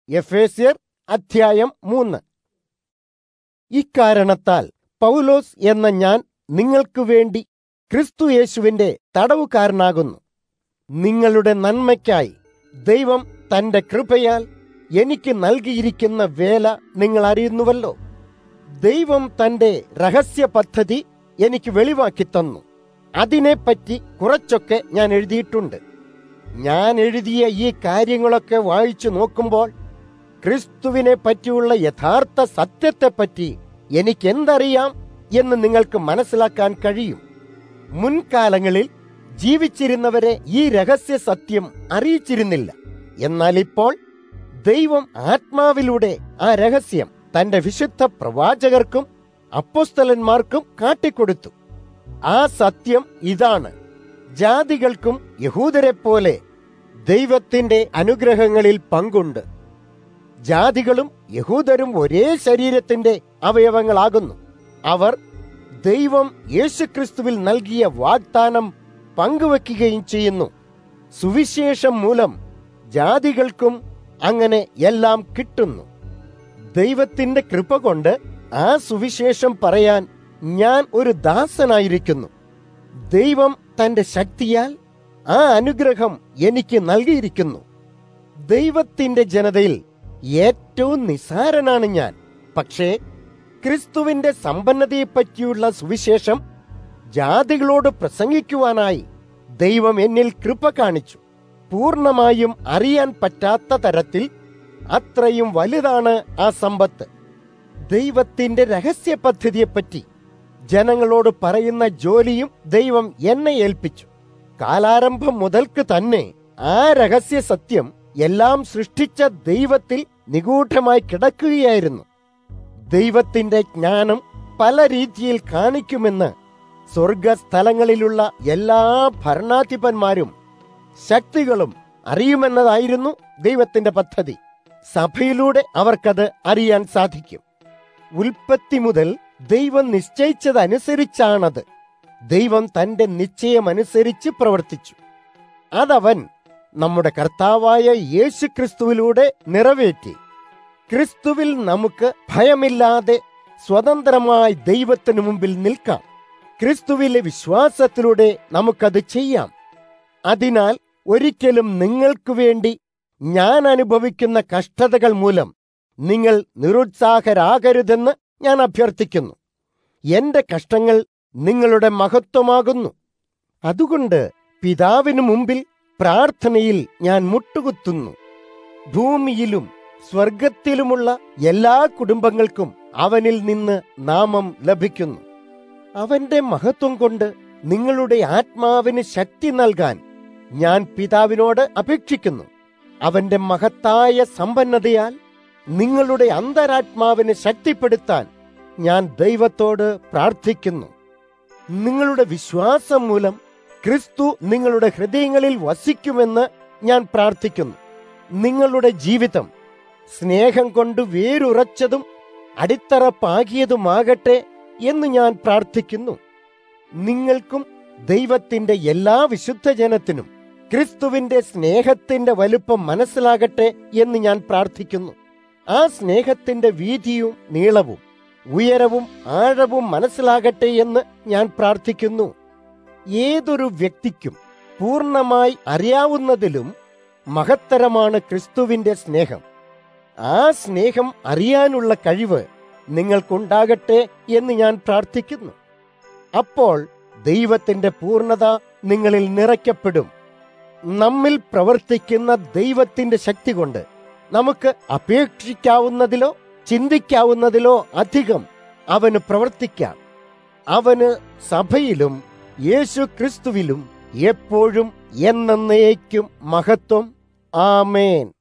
എഫേസ്യർ അധ്യായം മൂന്ന് ഇക്കാരണത്താൽ പൗലോസ് എന്ന ഞാൻ നിങ്ങൾക്ക് വേണ്ടി ക്രിസ്തു യേശുവിന്റെ തടവുകാരനാകുന്നു നിങ്ങളുടെ നന്മയ്ക്കായി ദൈവം തന്റെ കൃപയാൽ എനിക്ക് നൽകിയിരിക്കുന്ന വേല നിങ്ങൾ അറിയുന്നുവല്ലോ ദൈവം തന്റെ രഹസ്യ പദ്ധതി എനിക്ക് വെളിവാക്കി തന്നു അതിനെപ്പറ്റി കുറച്ചൊക്കെ ഞാൻ എഴുതിയിട്ടുണ്ട് ഞാൻ എഴുതിയ ഈ കാര്യങ്ങളൊക്കെ വായിച്ചു നോക്കുമ്പോൾ ക്രിസ്തുവിനെ പറ്റിയുള്ള യഥാർത്ഥ സത്യത്തെപ്പറ്റി എനിക്ക് എന്തറിയാം എന്ന് നിങ്ങൾക്ക് മനസ്സിലാക്കാൻ കഴിയും മുൻകാലങ്ങളിൽ ജീവിച്ചിരുന്നവരെ ഈ രഹസ്യ സത്യം അറിയിച്ചിരുന്നില്ല എന്നാൽ ഇപ്പോൾ ദൈവം ആത്മാവിലൂടെ ആ രഹസ്യം തന്റെ വിശുദ്ധ പ്രവാചകർക്കും അപ്പോസ്തലന്മാർക്കും കാട്ടിക്കൊടുത്തു ആ സത്യം ഇതാണ് ജാതികൾക്കും യഹൂദരെ പോലെ ദൈവത്തിന്റെ അനുഗ്രഹങ്ങളിൽ പങ്കുണ്ട് ജാതികളും യഹൂദരും ഒരേ ശരീരത്തിന്റെ അവയവങ്ങളാകുന്നു അവർ ദൈവം യേശുക്രിസ്തുവിൽ നൽകിയ വാഗ്ദാനം പങ്കുവെക്കുകയും ചെയ്യുന്നു സുവിശേഷം മൂലം ജാതികൾക്കും അങ്ങനെ എല്ലാം കിട്ടുന്നു ദൈവത്തിന്റെ കൃപ കൊണ്ട് ആ സുവിശേഷം പറയാൻ ഞാൻ ഒരു ദാസനായിരിക്കുന്നു ദൈവം തന്റെ ശക്തിയാൽ ആ അനുഗ്രഹം എനിക്ക് നൽകിയിരിക്കുന്നു ദൈവത്തിന്റെ ജനതയിൽ ഏറ്റവും നിസാരനാണ് ഞാൻ പക്ഷേ ക്രിസ്തുവിന്റെ സമ്പന്നതയെപ്പറ്റിയുള്ള സുവിശേഷം ജാതികളോട് പ്രസംഗിക്കുവാനായി ദൈവം എന്നിൽ കൃപ കാണിച്ചു പൂർണ്ണമായും അറിയാൻ പറ്റാത്ത തരത്തിൽ അത്രയും വലുതാണ് ആ സമ്പത്ത് ദൈവത്തിന്റെ രഹസ്യ പദ്ധതിയെപ്പറ്റി ജനങ്ങളോട് പറയുന്ന ജോലിയും ദൈവം എന്നെ ഏൽപ്പിച്ചു കാലാരംഭം മുതൽക്ക് തന്നെ ആ രഹസ്യ സത്യം എല്ലാം സൃഷ്ടിച്ച ദൈവത്തിൽ നിഗൂഢമായി കിടക്കുകയായിരുന്നു ദൈവത്തിന്റെ ജ്ഞാനം പല രീതിയിൽ കാണിക്കുമെന്ന് സ്വർഗസ്ഥലങ്ങളിലുള്ള എല്ലാ ഭരണാധിപന്മാരും ശക്തികളും അറിയുമെന്നതായിരുന്നു ദൈവത്തിന്റെ പദ്ധതി സഭയിലൂടെ അവർക്കത് അറിയാൻ സാധിക്കും ഉൽപ്പത്തി മുതൽ ദൈവം നിശ്ചയിച്ചതനുസരിച്ചാണത് ദൈവം തന്റെ നിശ്ചയമനുസരിച്ച് പ്രവർത്തിച്ചു അതവൻ നമ്മുടെ കർത്താവായ യേശു ക്രിസ്തുവിലൂടെ നിറവേറ്റി ക്രിസ്തുവിൽ നമുക്ക് ഭയമില്ലാതെ സ്വതന്ത്രമായി ദൈവത്തിനു മുമ്പിൽ നിൽക്കാം ക്രിസ്തുവിലെ വിശ്വാസത്തിലൂടെ നമുക്കത് ചെയ്യാം അതിനാൽ ഒരിക്കലും നിങ്ങൾക്ക് വേണ്ടി ഞാൻ അനുഭവിക്കുന്ന കഷ്ടതകൾ മൂലം നിങ്ങൾ നിരുത്സാഹരാകരുതെന്ന് ഞാൻ അഭ്യർത്ഥിക്കുന്നു എന്റെ കഷ്ടങ്ങൾ നിങ്ങളുടെ മഹത്വമാകുന്നു അതുകൊണ്ട് പിതാവിനു മുമ്പിൽ പ്രാർത്ഥനയിൽ ഞാൻ മുട്ടുകുത്തുന്നു ഭൂമിയിലും സ്വർഗത്തിലുമുള്ള എല്ലാ കുടുംബങ്ങൾക്കും അവനിൽ നിന്ന് നാമം ലഭിക്കുന്നു അവന്റെ മഹത്വം കൊണ്ട് നിങ്ങളുടെ ആത്മാവിന് ശക്തി നൽകാൻ ഞാൻ പിതാവിനോട് അപേക്ഷിക്കുന്നു അവന്റെ മഹത്തായ സമ്പന്നതയാൽ നിങ്ങളുടെ അന്തരാത്മാവിനെ ശക്തിപ്പെടുത്താൻ ഞാൻ ദൈവത്തോട് പ്രാർത്ഥിക്കുന്നു നിങ്ങളുടെ വിശ്വാസം മൂലം ക്രിസ്തു നിങ്ങളുടെ ഹൃദയങ്ങളിൽ വസിക്കുമെന്ന് ഞാൻ പ്രാർത്ഥിക്കുന്നു നിങ്ങളുടെ ജീവിതം സ്നേഹം കൊണ്ട് വേരുറച്ചതും അടിത്തറ പാകിയതുമാകട്ടെ എന്ന് ഞാൻ പ്രാർത്ഥിക്കുന്നു നിങ്ങൾക്കും ദൈവത്തിന്റെ എല്ലാ വിശുദ്ധ ജനത്തിനും ക്രിസ്തുവിന്റെ സ്നേഹത്തിന്റെ വലുപ്പം മനസ്സിലാകട്ടെ എന്ന് ഞാൻ പ്രാർത്ഥിക്കുന്നു ആ സ്നേഹത്തിന്റെ വീതിയും നീളവും ഉയരവും ആഴവും മനസ്സിലാകട്ടെ എന്ന് ഞാൻ പ്രാർത്ഥിക്കുന്നു ഏതൊരു വ്യക്തിക്കും പൂർണ്ണമായി അറിയാവുന്നതിലും മഹത്തരമാണ് ക്രിസ്തുവിന്റെ സ്നേഹം ആ സ്നേഹം അറിയാനുള്ള കഴിവ് നിങ്ങൾക്കുണ്ടാകട്ടെ എന്ന് ഞാൻ പ്രാർത്ഥിക്കുന്നു അപ്പോൾ ദൈവത്തിന്റെ പൂർണ്ണത നിങ്ങളിൽ നിറയ്ക്കപ്പെടും നമ്മിൽ പ്രവർത്തിക്കുന്ന ദൈവത്തിന്റെ ശക്തി കൊണ്ട് നമുക്ക് അപേക്ഷിക്കാവുന്നതിലോ ചിന്തിക്കാവുന്നതിലോ അധികം അവന് പ്രവർത്തിക്കാം അവന് സഭയിലും യേശു ക്രിസ്തുവിലും എപ്പോഴും എന്നേക്കും മഹത്വം ആമേൻ